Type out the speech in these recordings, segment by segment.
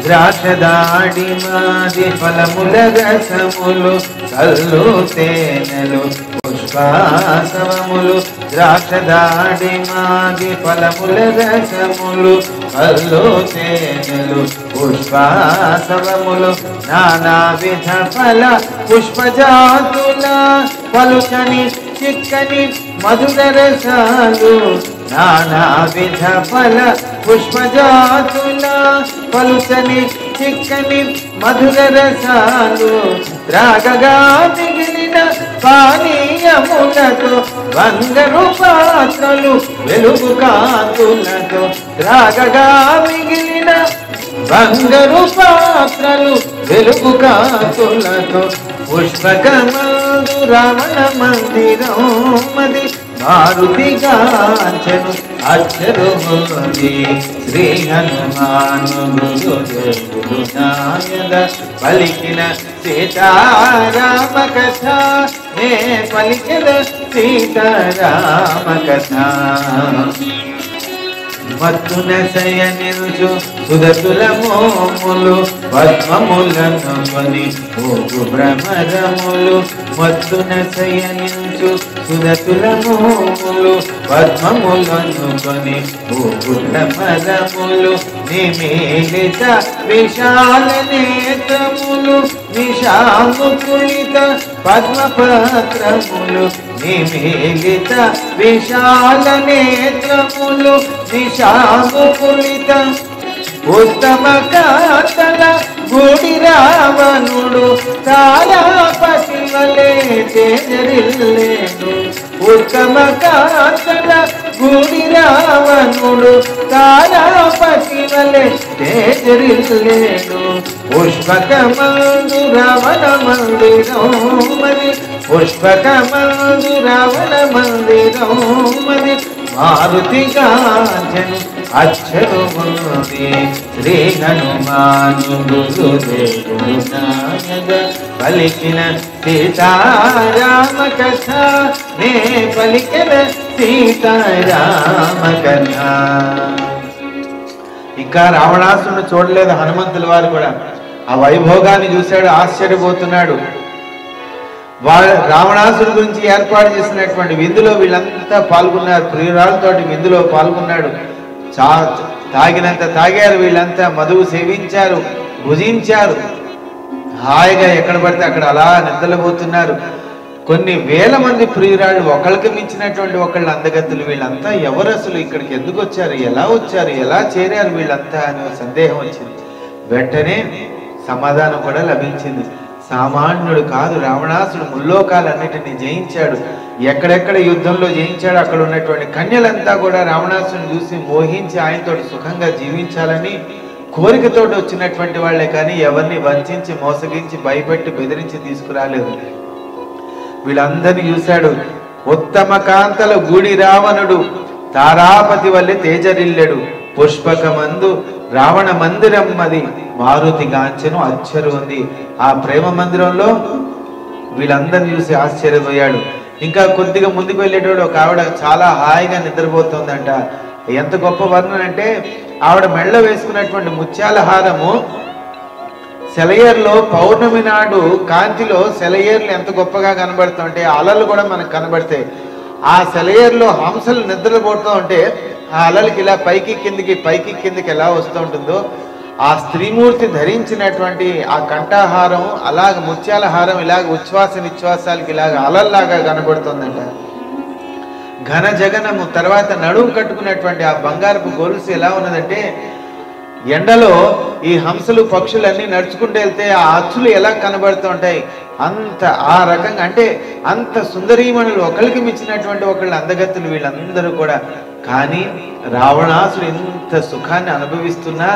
ద్రాక్షదాడి మాది ఫలముల రసములు కల్లు తేనెలు పుష్పాసవములు ద్రాక్షదాడి మాది ఫలముల రసములు కల్లు తేనెలు పుష్పాసవములు నానా విధ ఫల పుష్పజాతుల పలుచని చిక్కని మధుర రసాలు నానా విధ ఫల పుష్పజాతుల పలుచని చిక్కని మధుర రసాలు రాగగా మిగిలిన పానీయములతో బంగారు పాత్రలు వెలుగు కాంతులతో రాగగా మిగిలిన బంగారు పాత్రలు వెలుగు కాంతులతో పుష్పకమందు రమణ మందిరం మది మారుతి గాంచను అక్షరుముది శ్రీ హనుమాను గురుదేవుడు నాయన పలికిన సీతారామ కథ నే పలికిన సీతారామ కథ మత్తున శయనిరుచు సుదతుల మోములు పద్మములను కొని ఓగు భ్రమరములు మత్తున శయనించు సుదతుల మోములు పద్మములను కొని ఓగు భ్రమరములు నిమీలిత విశాల నేత్రములు నిశాముకులిత పద్మపత్రములు నిమీలిత విశాల నేత్రములు నిశాముకులిత ఉత్తమ కాతల గుడి రావణుడు తారాపతి వలే తేజరిల్లేను ఉత్తమ కాతల గుడి రావణుడు తారాపతి వలే తేజరిల్లేను పుష్పకమందు రావణ మందిరం మరి పుష్పకమందు రావణ మందిరం మరి మారుతి గాంజను అక్షరు ముంది శ్రీ హనుమాను గురుదేవుడు నాయన పలికిన సీతారామ కథ నే పలికిన సీతారామ కథ ఇంకా రావణాసురుని చూడలేదు హనుమంతుల వారు కూడా ఆ వైభోగాన్ని చూశాడు ఆశ్చర్యపోతున్నాడు వాళ్ళ రావణాసురు గురించి ఏర్పాటు చేసినటువంటి విందులో వీళ్ళంతా పాల్గొన్నారు ప్రియురాలతోటి విందులో పాల్గొన్నాడు చా తాగినంత తాగారు వీళ్ళంతా మధువు సేవించారు భుజించారు హాయిగా ఎక్కడ పడితే అక్కడ అలా నిద్రపోతున్నారు కొన్ని వేల మంది ప్రియురాళ్ళు ఒకళ్ళకి మించినటువంటి ఒకళ్ళ అందగత్తులు వీళ్ళంతా ఎవరు అసలు ఇక్కడికి ఎందుకు వచ్చారు ఎలా వచ్చారు ఎలా చేరారు వీళ్ళంతా అనే సందేహం వచ్చింది వెంటనే సమాధానం కూడా లభించింది సామాన్యుడు కాదు రావణాసుడు ముల్లోకాలన్నిటిని జయించాడు ఎక్కడెక్కడ యుద్ధంలో జయించాడు అక్కడ ఉన్నటువంటి కన్యలంతా కూడా రావణాసుని చూసి మోహించి ఆయనతో సుఖంగా జీవించాలని కోరికతోటి వచ్చినటువంటి వాళ్ళే కానీ ఎవరిని వంచించి మోసగించి భయపెట్టి బెదిరించి తీసుకురాలేదు వీళ్ళందరినీ చూశాడు ఉత్తమ కాంతల గుడి రావణుడు తారాపతి వల్లే తేజరిల్లెడు పుష్పకమందు రావణ మందిరం అది మారుతి గాంచెను అచ్చరు ఉంది ఆ ప్రేమ మందిరంలో వీళ్ళందరిని చూసి ఆశ్చర్యపోయాడు ఇంకా కొద్దిగా ముందుకు వెళ్ళేటోడు ఒక ఆవిడ చాలా హాయిగా నిద్రపోతుందంట ఎంత గొప్ప వర్ణన అంటే ఆవిడ మెళ్ళ వేసుకున్నటువంటి ముత్యాల హారము సెలయేరులో పౌర్ణమి నాడు కాంతిలో సెలయేర్లు ఎంత గొప్పగా కనబడుతుంటే అలలు కూడా మనకు కనబడతాయి ఆ సెలయేరులో హంసలు నిద్రపోతూ ఉంటే ఆ అలలకి ఇలా పైకి కిందికి పైకి కిందికి ఎలా వస్తూ ఉంటుందో ఆ స్త్రీమూర్తి ధరించినటువంటి ఆ కంఠాహారం అలాగ ముత్యాల హారం ఇలాగ ఉచ్ఛ్వాస నిశ్వాసాలకి ఇలాగ అలల్లాగా కనబడుతుందంట ఘన జగనము తర్వాత నడుము కట్టుకున్నటువంటి ఆ బంగారపు గొలుసు ఎలా ఉన్నదంటే ఎండలో ఈ హంసలు పక్షులన్నీ నడుచుకుంటూ వెళ్తే ఆ అచ్చులు ఎలా కనబడుతూ ఉంటాయి అంత ఆ రకంగా అంటే అంత సుందరీమణులు ఒకరికి మించినటువంటి ఒకళ్ళు అందగత్తులు వీళ్ళందరూ కూడా కానీ రావణాసుడు ఎంత సుఖాన్ని అనుభవిస్తున్నా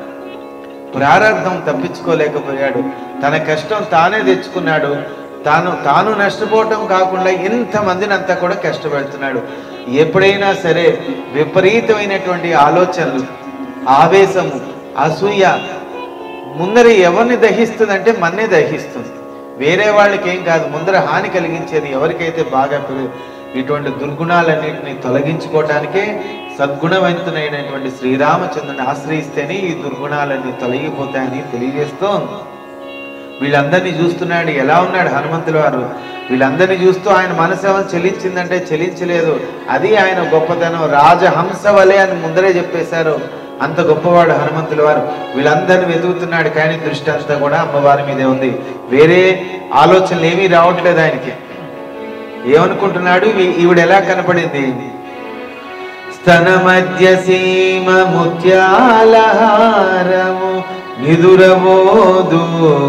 ప్రారంధం తప్పించుకోలేకపోయాడు తన కష్టం తానే తెచ్చుకున్నాడు తాను తాను నష్టపోవటం కాకుండా ఇంతమందిని అంతా కూడా కష్టపెడుతున్నాడు ఎప్పుడైనా సరే విపరీతమైనటువంటి ఆలోచనలు ఆవేశము అసూయ ముందర ఎవరిని దహిస్తుందంటే మన్నే దహిస్తుంది వేరే వాళ్ళకి ఏం కాదు ముందర హాని కలిగించేది ఎవరికైతే బాగా పెరుగు ఇటువంటి దుర్గుణాలన్నింటినీ తొలగించుకోవటానికే సద్గుణవంతునైనటువంటి శ్రీరామచంద్రుని ఆశ్రయిస్తేనే ఈ దుర్గుణాలన్నీ తొలగిపోతాయని తెలియజేస్తూ వీళ్ళందరినీ చూస్తున్నాడు ఎలా ఉన్నాడు హనుమంతుల వారు వీళ్ళందరినీ చూస్తూ ఆయన మనసు ఏమైనా చెలించిందంటే చెలించలేదు అది ఆయన గొప్పతనం రాజహంస వలె అని ముందరే చెప్పేశారు అంత గొప్పవాడు హనుమంతుల వారు వీళ్ళందరినీ వెతుకుతున్నాడు కానీ దృష్టి అంతా కూడా అమ్మవారి మీదే ఉంది వేరే ఆలోచనలు ఏమీ రావట్లేదు ఆయనకి ఏమనుకుంటున్నాడు ఈ- ఈవిడ ఎలా కనపడింది స్తన మధ్య సీమ ముత్యాలహారము నిదురబోదు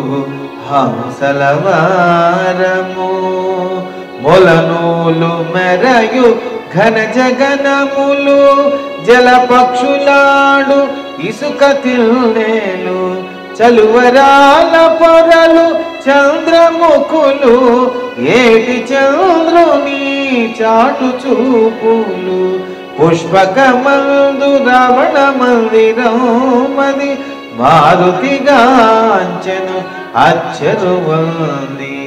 హంసలవారము మొలనూలు మెరయు ఘన జగనములు జలపక్షులాడు ఇసుక తిల్లేలు చలువరాల పొరలు చంద్రముఖులు ఏటి చంద్రుని చాటు చూపులు పుష్పకమందు రావణ మందిరం మది మారుతిగాంచెను అచ్చరువంది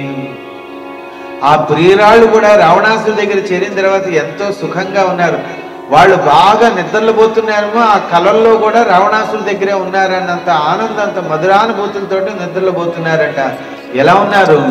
ఆ ప్రియురాళ్ళు కూడా రావణాసుడి దగ్గర చేరిన తర్వాత ఎంతో సుఖంగా ఉన్నారు వాళ్ళు బాగా నిద్రలు పోతున్నారేమో ఆ కళల్లో కూడా రావణాసుడి దగ్గరే ఉన్నారన్నంత ఆనందంత మధురానుభూతులతోటి నిద్రలు పోతున్నారట ఎలా ఉన్నారు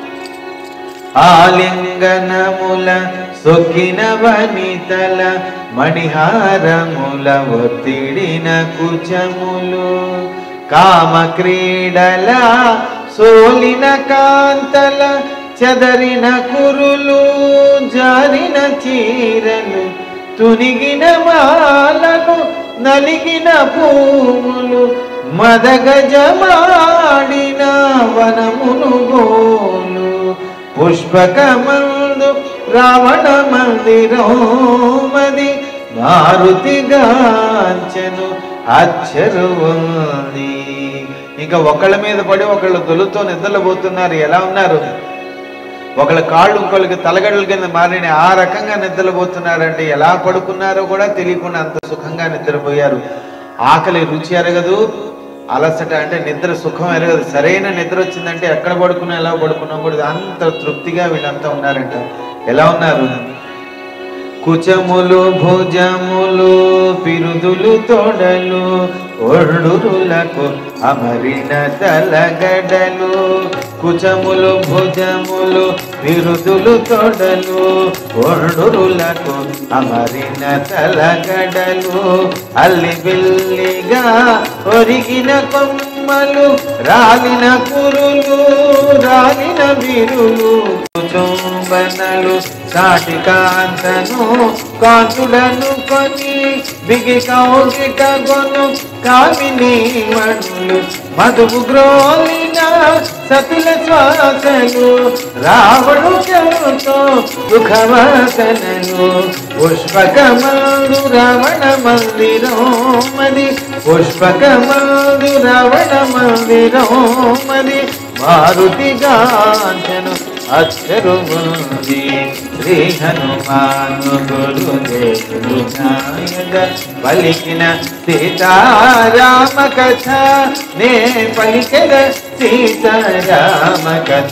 ఆలింగనముల సొక్కిన వనితల మణిహారముల ఒత్తిడిన కుచములు కామ క్రీడల సోలిన కాంతల చెదరిన కురులు జారిన చీరలు తునిగిన మాలను నలిగిన పూములు మదగజమాడిన వనమును గోలు పుష్పకమందు రావణ మందిరోమది మారుతిగాంచెను అచ్చరువుంది ఇంకా ఒకళ్ళ మీద పడి ఒకళ్ళు దొలుతో నిద్రపోతున్నారు ఎలా ఉన్నారు ఒకళ్ళ కాళ్ళు ఇంకొకళ్ళకి తలగడల కింద మారిన ఆ రకంగా నిద్రపోతున్నారంటే ఎలా పడుకున్నారో కూడా తెలియకుండా అంత సుఖంగా నిద్రపోయారు ఆకలి రుచి ఎరగదు అలసట అంటే నిద్ర సుఖం ఎరగదు సరైన నిద్ర వచ్చిందంటే ఎక్కడ పడుకున్నా ఎలా పడుకున్నా కూడా అంత తృప్తిగా వీళ్ళంతా ఉన్నారంట ఎలా ఉన్నారు కుచములు భుజములు పిరుదులు తొడలు ఒళ్ళురులకు అమరిన తలగడలు కుచములు భుజములు పిరుదులు తొడలు ఒళ్ళురులకు అమరిన తలగడలు అల్లి బిల్లిగా ఒరిగిన కొమ్మలు రాలిన కురులు రాలిన విరులు చుంబనలు సాటి కాంతను కాంతుడను కొని బిగి కౌగిట గొను కామిని మణులు మధువు గ్రోలిన సతుల శ్వాసలు రావణు చెరుతో దుఃఖవాసనలు పుష్పకమందు రావణ మందిరం మది పుష్పకమందు రావణ మందిరం మది మారుతిగాంచను అచ్చరుముంది శ్రీ హనుమాను గురుదేవుడు నాయక పలికిన సీతారామ కథ నే పలికెద సీతారామ కథ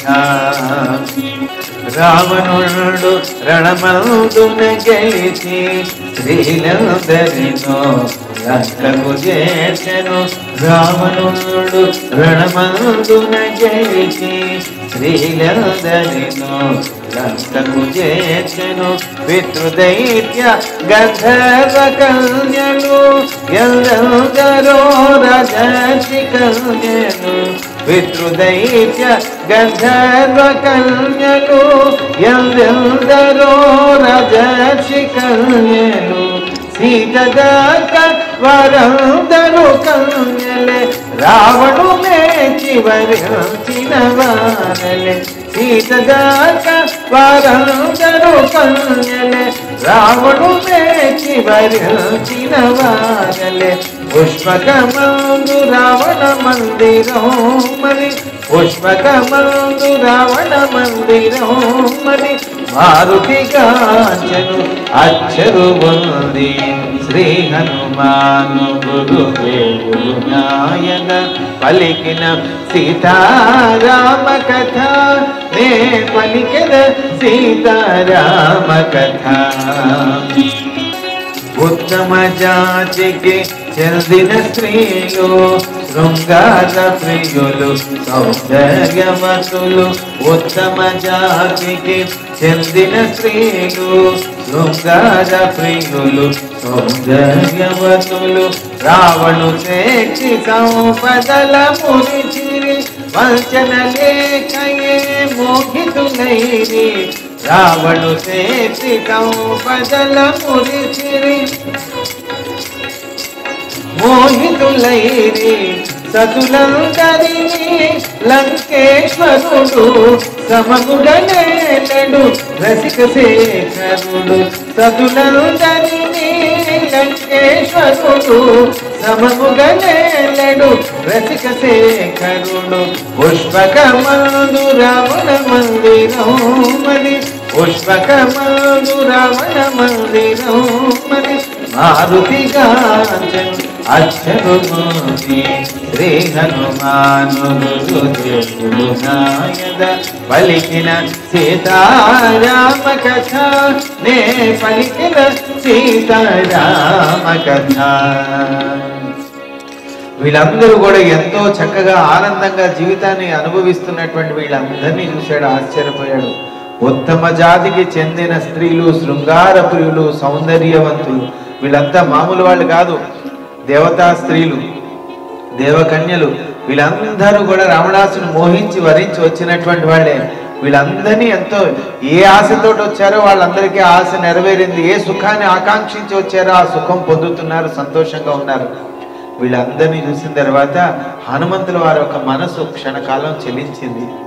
రావణుడు రణమందున గెలిచి శ్రీలందరినో లంకకు చేర్చెను రావణుడు రణమందున గెలిచి శ్రీలందరినో లంకకు చేర్చెను పితృదైత్య గంధర్వ కన్యలు ఎందరో రజసి కన్యలు పితృదైత్య గంధర్వ కన్యలు ఎందరో రజసి కన్యలు సీతదాక వరందరు కన్యలే రావణు మేచి వరించిన వారలే సీతదాక వరందరు కన్యలే రావణు మేచి వరించిన వారలే పుష్పకమందు రావణ మందిరం మరి పుష్పకమందు రావణ మందిరం మరి మారుతి కాంచను అచ్చరు ఉంది శ్రీ హనుమాను గురుదేవుడు నాయన పలికిన సీతారామ కథ నే పలికిన సీతారామ కథ ఉత్తమ జాతికి చెందిన స్త్రీలు శృంగార ప్రియులు సౌందర్యవతులు ఉత్తమ జాతికి చెందిన స్త్రీలు శృంగార ప్రియులు సౌందర్యవతులు రావణు శక్తి సంపదల మురిచిరి వంచన లేకయే మోహితులైరి రావణు శక్తి సంపదల మురిచిరి మోహితులైరి సతులందరినీ లంకేశ్వరుడు సమముడనేలడు రసిక శేఖరుడు సతులందరినీ లంకేశ్వరుడు సమముగనేలడు రసిక శేఖరుడు పుష్పక మందు రావణ మందిరం మరి పుష్పక మందు రావణ మందిరం మరి మారుతిగాంచన్ అక్షరుమూర్తి శ్రీ హనుమాను గురుదేవుడు నాయద పలికిన సీతారామ కథ నే పలికిన సీతారామ కథ వీళ్ళందరూ కూడా ఎంతో చక్కగా ఆనందంగా జీవితాన్ని అనుభవిస్తున్నటువంటి వీళ్ళందరినీ చూశాడు ఆశ్చర్యపోయాడు ఉత్తమ జాతికి చెందిన స్త్రీలు శృంగార ప్రియులు సౌందర్యవంతులు వీళ్ళంతా మామూలు వాళ్ళు కాదు దేవతా స్త్రీలు దేవకన్యలు వీళ్ళందరూ కూడా రావణాసుని మోహించి వరించి వచ్చినటువంటి వాళ్ళే వీళ్ళందరినీ ఎంతో ఏ ఆశతోటి వచ్చారో వాళ్ళందరికీ ఆశ నెరవేరింది ఏ సుఖాన్ని ఆకాంక్షించి వచ్చారో ఆ సుఖం పొందుతున్నారు సంతోషంగా ఉన్నారు వీళ్ళందరినీ చూసిన తర్వాత హనుమంతుల వారి యొక్క మనసు క్షణకాలం చెలించింది